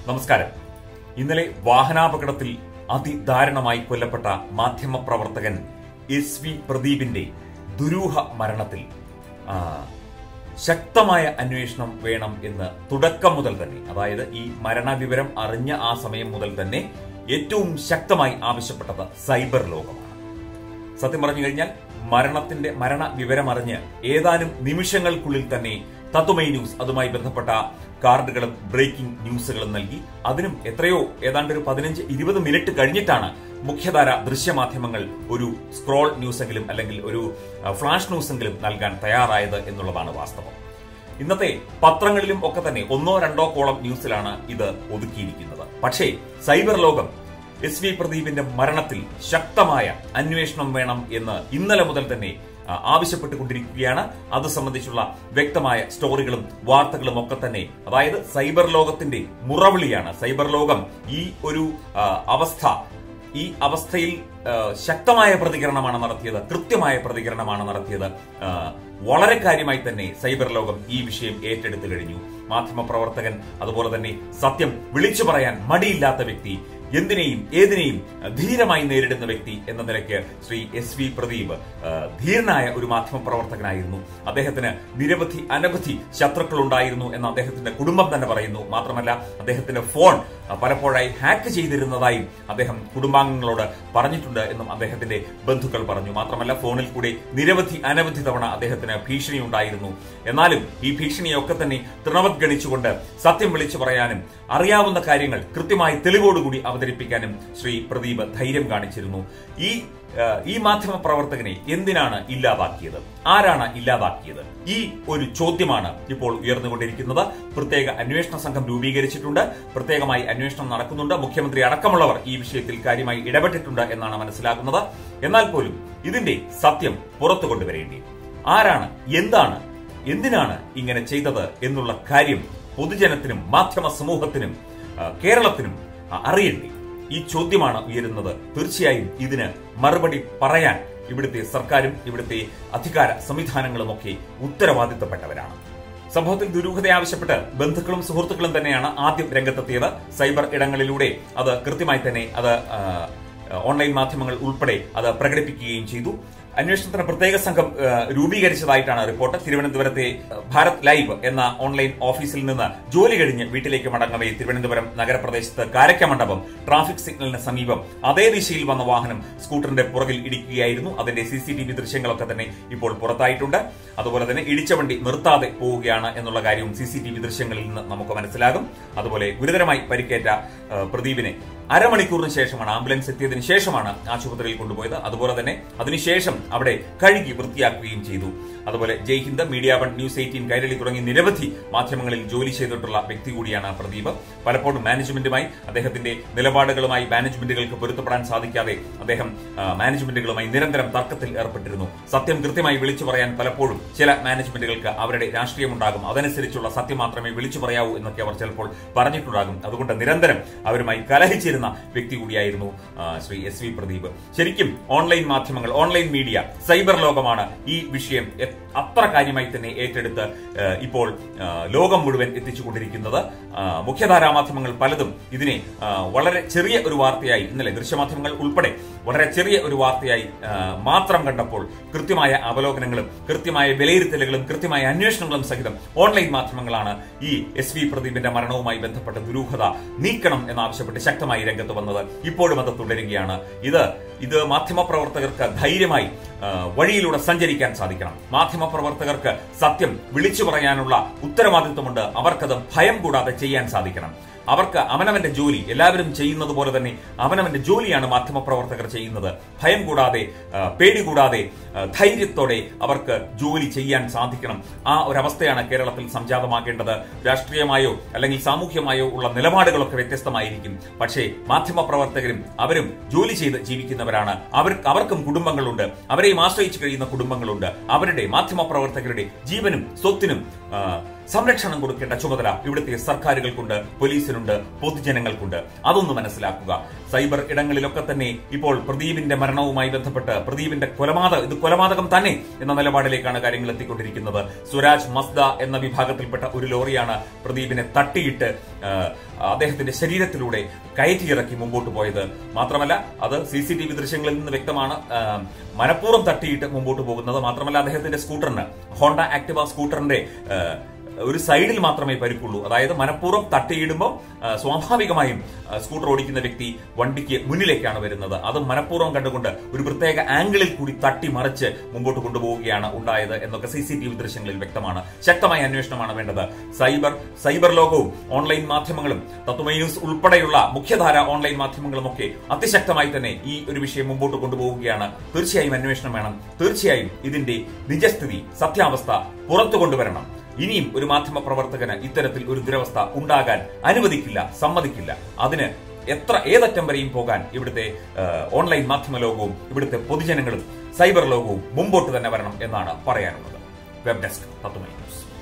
നമസ്കാരം ഇന്നലെ വാഹനാപകടത്തിൽ അതിദാരുണമായി കൊല്ലപ്പെട്ട മാധ്യമപ്രവർത്തകൻ എസ് വി പ്രദീപിന്റെ ദുരൂഹ മരണത്തിൽ ആ, ശക്തമായ അന്വേഷണം വേണം എന്ന് തുടക്കം മുതൽ തന്നെ അതായത് ഈ മരണവിവരം അറിഞ്ഞ ആ സമയം മുതൽ തന്നെ ഏറ്റവും ശക്തമായി ആവശ്യപ്പെട്ടത് സൈബർ ലോകമാണ് സത്യം പറഞ്ഞു കഴിഞ്ഞാൽ മരണത്തിന്റെ മരണ വിവരമറിഞ്ഞ് ഏതാനും നിമിഷങ്ങൾക്കുള്ളിൽ തന്നെ തത്വമൈ ന്യൂസ് അതുമായി ബന്ധപ്പെട്ട കാർഡുകളും ബ്രേക്കിംഗ് ന്യൂസുകളും നൽകി അതിനും എത്രയോ ഏതാണ്ട് ഒരു പതിനഞ്ച് ഇരുപത് മിനിറ്റ് കഴിഞ്ഞിട്ടാണ് മുഖ്യധാര ദൃശ്യമാധ്യമങ്ങൾ ഒരു സ്ക്രോൾ ന്യൂസെങ്കിലും അല്ലെങ്കിൽ ഒരു അഹ്, ഫ്ലാഷ് ന്യൂസെങ്കിലും നൽകാൻ തയ്യാറായത് എന്നുള്ളതാണ് വാസ്തവം ഇന്നത്തെ പത്രങ്ങളിലും ഒക്കെ തന്നെ ഒന്നോ രണ്ടോ കോളം ന്യൂസിലാണ് ഇത് ഒതുക്കിയിരിക്കുന്നത് പക്ഷേ സൈബർ ലോകം എസ് വി പ്രദീപിന്റെ മരണത്തിൽ ശക്തമായ അന്വേഷണം വേണം എന്ന് ഇന്നലെ മുതൽ തന്നെ ആ, ആവശ്യപ്പെട്ടുകൊണ്ടിരിക്കുകയാണ് അത് സംബന്ധിച്ചുള്ള വ്യക്തമായ സ്റ്റോറികളും വാർത്തകളും ഒക്കെ തന്നെ അതായത് സൈബർ ലോകത്തിന്റെ മുറവിളിയാണ് സൈബർ ലോകം ഈ ഒരു ആ, അവസ്ഥ ഈ അവസ്ഥയിൽ ആ, ശക്തമായ പ്രതികരണമാണ് നടത്തിയത് കൃത്യമായ പ്രതികരണമാണ് നടത്തിയത് ആ, വളരെ കാര്യമായി തന്നെ സൈബർ ലോകം ഈ വിഷയം ഏറ്റെടുത്തു കഴിഞ്ഞു മാധ്യമപ്രവർത്തകൻ അതുപോലെ തന്നെ സത്യം വിളിച്ചു പറയാൻ മടിയില്ലാത്ത വ്യക്തി എന്തിനേയും ഏതിനേയും ധീരമായി നേരിടുന്ന വ്യക്തി എന്ന നിലയ്ക്ക് ശ്രീ എസ് വി പ്രദീപ് ആ, ധീരനായ ഒരു മാധ്യമപ്രവർത്തകനായിരുന്നു അദ്ദേഹത്തിന് നിരവധി അനവധി ശത്രുക്കളുണ്ടായിരുന്നു എന്ന് അദ്ദേഹത്തിന്റെ കുടുംബം തന്നെ പറയുന്നു മാത്രമല്ല അദ്ദേഹത്തിന്റെ ഫോൺ ആ, പലപ്പോഴായി ഹാക്ക് ചെയ്തിരുന്നതായും അദ്ദേഹം കുടുംബാംഗങ്ങളോട് പറഞ്ഞിട്ടുണ്ട് എന്നും അദ്ദേഹത്തിന്റെ ബന്ധുക്കൾ പറഞ്ഞു മാത്രമല്ല ഫോണിൽ കൂടി നിരവധി അനവധി തവണ അദ്ദേഹത്തിന് ഭീഷണി ഉണ്ടായിരുന്നു എന്നാലും ഈ ഭീഷണിയൊക്കെ തന്നെ തൃണവത്ഗണിച്ചുകൊണ്ട് സത്യം വിളിച്ചു പറയാനും അറിയാവുന്ന കാര്യങ്ങൾ കൃത്യമായി തെളിവോടുകൂടി അവതരിപ്പിക്കാനും ശ്രീ പ്രദീപ് ധൈര്യം കാണിച്ചിരുന്നു ഈ ആ, ഈ മാധ്യമ പ്രവർത്തകനെ എന്തിനാണ് ഇല്ലാതാക്കിയത് ആരാണ് ഇല്ലാതാക്കിയത് ഈ ഒരു ചോദ്യമാണ് ഇപ്പോൾ ഉയർന്നുകൊണ്ടിരിക്കുന്നത് പ്രത്യേക അന്വേഷണ സംഘം രൂപീകരിച്ചിട്ടുണ്ട് പ്രത്യേകമായി അന്വേഷണം നടക്കുന്നുണ്ട് മുഖ്യമന്ത്രി അടക്കമുള്ളവർ ഈ വിഷയത്തിൽ കാര്യമായി ഇടപെട്ടിട്ടുണ്ട് എന്നാണ് മനസ്സിലാക്കുന്നത് എന്നാൽ പോലും ഇതിന്റെ സത്യം പുറത്തു കൊണ്ടുവരേണ്ടി ആരാണ് എന്താണ് എന്തിനാണ് ഇങ്ങനെ ചെയ്തത് എന്നുള്ള കാര്യം പൊതുജനത്തിനും മാധ്യമ സമൂഹത്തിനും ആ, കേരളത്തിനും ആ, അറിയണ്ടേ ഈ ചോദ്യമാണ് ഉയരുന്നത് തീർച്ചയായും ഇതിന് മറുപടി പറയാൻ ഇവിടുത്തെ സർക്കാരും ഇവിടുത്തെ അധികാര സംവിധാനങ്ങളുമൊക്കെ ഉത്തരവാദിത്തപ്പെട്ടവരാണ് സംഭവത്തിൽ ദുരൂഹത ആവശ്യപ്പെട്ട് ബന്ധുക്കളും സുഹൃത്തുക്കളും തന്നെയാണ് ആദ്യം രംഗത്തെത്തിയത് സൈബർ ഇടങ്ങളിലൂടെ അത് കൃത്യമായി തന്നെ അത് ആ, ഓൺലൈൻ മാധ്യമങ്ങൾ ഉൾപ്പെടെ അത് പ്രകടിപ്പിക്കുകയും ചെയ്തു അന്വേഷണത്തിന് പ്രത്യേക സംഘം ആ, രൂപീകരിച്ചതായിട്ടാണ് റിപ്പോർട്ട് തിരുവനന്തപുരത്തെ ആ, ഭാരത് ലൈവ് എന്ന ഓൺലൈൻ ഓഫീസിൽ നിന്ന് ജോലി കഴിഞ്ഞ് വീട്ടിലേക്ക് മടങ്ങവേ തിരുവനന്തപുരം നഗരപ്രദേശത്ത് കാരക്കമണ്ഡപം ട്രാഫിക് സിഗ്നലിന് സമീപം അതേ ദിശയിൽ വന്ന വാഹനം സ്കൂട്ടറിന്റെ പുറകിൽ ഇടിക്കുകയായിരുന്നു അതിന്റെ സി സി ടി വി ദൃശ്യങ്ങളൊക്കെ തന്നെ ഇപ്പോൾ പുറത്തായിട്ടുണ്ട് അതുപോലെ തന്നെ ഇടിച്ച വണ്ടി നിർത്താതെ പോവുകയാണ് എന്നുള്ള കാര്യവും സി സി ടി വി ദൃശ്യങ്ങളിൽ നിന്ന് നമുക്ക് മനസ്സിലാകും അതുപോലെ ഗുരുതരമായി പരിക്കേറ്റ ആ, പ്രദീപിനെ അരമണിക്കൂറിന് ശേഷമാണ് ആംബുലൻസ് എത്തിയതിനു ശേഷമാണ് ആശുപത്രിയിൽ കൊണ്ടുപോയത് അതുപോലെ തന്നെ അതിനുശേഷം അവിടെ കഴുകി വൃത്തിയാക്കുകയും ചെയ്തു അതുപോലെ Jai Hind media one news eighteen Kairali തുടങ്ങി നിരവധി മാധ്യമങ്ങളിൽ ജോലി ചെയ്തിട്ടുള്ള വ്യക്തി കൂടിയാണ് പ്രദീപ് പലപ്പോഴും മാനേജ്മെന്റുമായി അദ്ദേഹത്തിന്റെ നിലപാടുകളുമായി മാനേജ്മെന്റുകൾക്ക് പൊരുത്തപ്പെടാൻ സാധിക്കാതെ അദ്ദേഹം ആ, മാനേജ്മെന്റുകളുമായി നിരന്തരം തർക്കത്തിൽ ഏർപ്പെട്ടിരുന്നു സത്യം കൃത്യമായി വിളിച്ചു പറയാൻ പലപ്പോഴും ചില മാനേജ്മെന്റുകൾക്ക് അവരുടെ രാഷ്ട്രീയമുണ്ടാകും അതനുസരിച്ചുള്ള സത്യം മാത്രമേ വിളിച്ചു പറയാവൂ എന്നൊക്കെ അവർ ചിലപ്പോൾ പറഞ്ഞിട്ടുണ്ടാകും അതുകൊണ്ട് നിരന്തരം അവരുമായി കലഹിച്ചിരുന്ന വ്യക്തി കൂടിയായിരുന്നു ആ, ശ്രീ എസ് വി പ്രദീപ് ശരിക്കും ഓൺലൈൻ മാധ്യമങ്ങൾ ഓൺലൈൻ മീഡിയ സൈബർ ലോകമാണ് ഈ വിഷയം എ- അത്ര കാര്യമായി തന്നെ ഏറ്റെടുത്ത് ആ, ഇപ്പോൾ ആ, ലോകം മുഴുവൻ എത്തിച്ചുകൊണ്ടിരിക്കുന്നത് ആ, മുഖ്യധാരാ മാധ്യമങ്ങൾ പലതും ഇതിനെ ആ, വളരെ ചെറിയ ഒരു വാർത്തയായി ഇന്നലെ ദൃശ്യമാധ്യമങ്ങൾ ഉൾപ്പെടെ വളരെ ചെറിയ ഒരു വാർത്തയായി ആ, മാത്രം കണ്ടപ്പോൾ കൃത്യമായ അവലോകനങ്ങളും കൃത്യമായ വിലയിരുത്തലുകളും കൃത്യമായ അന്വേഷണങ്ങളും സഹിതം ഓൺലൈൻ മാധ്യമങ്ങളാണ് ഈ എസ് വി പ്രദീപിന്റെ മരണവുമായി ബന്ധപ്പെട്ട ദുരൂഹത നീക്കണം എന്നാവശ്യപ്പെട്ട് ശക്തമായി രംഗത്ത് വന്നത് ഇപ്പോഴും അത് തുടരുകയാണ് ഇത് ഇത് മാധ്യമപ്രവർത്തകർക്ക് ധൈര്യമായി ആ, വഴിയിലൂടെ സഞ്ചരിക്കാൻ സാധിക്കണം മാധ്യമപ്രവർത്തകർക്ക് സത്യം വിളിച്ചു പറയാനുള്ള ഉത്തരവാദിത്വമുണ്ട് അവർക്കത് ഭയം കൂടാതെ ചെയ്യാൻ സാധിക്കണം അവർക്ക് അവനവന്റെ ജോലി എല്ലാവരും ചെയ്യുന്നത് പോലെ തന്നെ അവനവന്റെ ജോലിയാണ് മാധ്യമപ്രവർത്തകർ ചെയ്യുന്നത് ഭയം കൂടാതെ ആ, പേടി കൂടാതെ ആ, ധൈര്യത്തോടെ അവർക്ക് ജോലി ചെയ്യാൻ സാധിക്കണം ആ ഒരവസ്ഥയാണ് കേരളത്തിൽ സംജാതമാക്കേണ്ടത് രാഷ്ട്രീയമായോ അല്ലെങ്കിൽ സാമൂഹ്യമായോ ഉള്ള നിലപാടുകളൊക്കെ വ്യത്യസ്തമായിരിക്കും പക്ഷേ മാധ്യമപ്രവർത്തകരും അവരും ജോലി ചെയ്ത് ജീവിക്കുന്നവരാണ് അവർ അവർക്കും കുടുംബങ്ങളുണ്ട് അവരെയും ആശ്രയിച്ചു കഴിയുന്ന കുടുംബങ്ങളുണ്ട് അവരുടെ മാധ്യമപ്രവർത്തകരുടെ ജീവനും സ്വത്തിനും ആ, സംരക്ഷണം കൊടുക്കേണ്ട ചുമതല ഇവിടുത്തെ സർക്കാരുകൾക്കുണ്ട് പോലീസിനുണ്ട് പൊതുജനങ്ങൾക്കുണ്ട് അതൊന്ന് മനസ്സിലാക്കുക സൈബർ ഇടങ്ങളിലൊക്കെ തന്നെ ഇപ്പോൾ പ്രദീപിന്റെ മരണവുമായി ബന്ധപ്പെട്ട് പ്രദീപിന്റെ കൊലപാതകം ഇത് കൊലപാതകം തന്നെ എന്ന നിലപാടിലേക്കാണ് കാര്യങ്ങൾ എത്തിക്കൊണ്ടിരിക്കുന്നത് സ്വരാജ് മസ്ദ എന്ന വിഭാഗത്തിൽപ്പെട്ട ഒരു ലോറിയാണ് പ്രദീപിനെ തട്ടിയിട്ട് ആ, അദ്ദേഹത്തിന്റെ ശരീരത്തിലൂടെ കയറ്റിയിറക്കി മുമ്പോട്ട് പോയത് മാത്രമല്ല അത് സി സി ടി വി ദൃശ്യങ്ങളിൽ നിന്ന് വ്യക്തമാണ് ആ, മനഃപൂർവ്വം തട്ടിയിട്ട് മുമ്പോട്ട് പോകുന്നത് മാത്രമല്ല അദ്ദേഹത്തിന്റെ സ്കൂട്ടറിന് ഹോണ്ട ആക്ടിവ സ്കൂട്ടറിന്റെ ആ, ഒരു സൈഡിൽ മാത്രമേ പരിക്കുള്ളൂ അതായത് മനഃപൂർവ്വം തട്ടിയിടുമ്പോൾ ആ, സ്വാഭാവികമായും ആ, സ്കൂട്ടർ ഓടിക്കുന്ന വ്യക്തി വണ്ടിക്ക് മുന്നിലേക്കാണ് വരുന്നത് അത് മനഃപൂർവ്വം കണ്ടുകൊണ്ട് ഒരു പ്രത്യേക ആംഗിളിൽ കൂടി തട്ടി മറിച്ച് മുമ്പോട്ട് കൊണ്ടുപോവുകയാണ് ഉണ്ടായത് എന്നൊക്കെ സി സി ടി വി ദൃശ്യങ്ങളിൽ വ്യക്തമാണ് ശക്തമായ അന്വേഷണമാണ് വേണ്ടത് സൈബർ സൈബർ ലോകവും ഓൺലൈൻ മാധ്യമങ്ങളും തത്വമൈ ന്യൂസ് ഉൾപ്പെടെയുള്ള മുഖ്യധാര ഓൺലൈൻ മാധ്യമങ്ങളും ഒക്കെ അതിശക്തമായി തന്നെ ഈ ഒരു വിഷയം മുമ്പോട്ട് കൊണ്ടുപോവുകയാണ് തീർച്ചയായും അന്വേഷണം വേണം തീർച്ചയായും ഇതിന്റെ നിജസ്ഥിതി സത്യാവസ്ഥ പുറത്തു കൊണ്ടുവരണം ഇനിയും ഒരു മാധ്യമ പ്രവർത്തകന് ഇത്തരത്തിൽ ഒരു ദുരവസ്ഥ ഉണ്ടാകാൻ അനുവദിക്കില്ല സമ്മതിക്കില്ല അതിന് എത്ര ഏതറ്റം വരെയും പോകാൻ ഇവിടുത്തെ ആ, ഓൺലൈൻ മാധ്യമ ലോകവും ഇവിടുത്തെ പൊതുജനങ്ങളും സൈബർ ലോകവും മുമ്പോട്ട് തന്നെ വരണം എന്നാണ് പറയാനുള്ളത് വെബ് ഡെസ്ക് തത്വമൈ ന്യൂസ്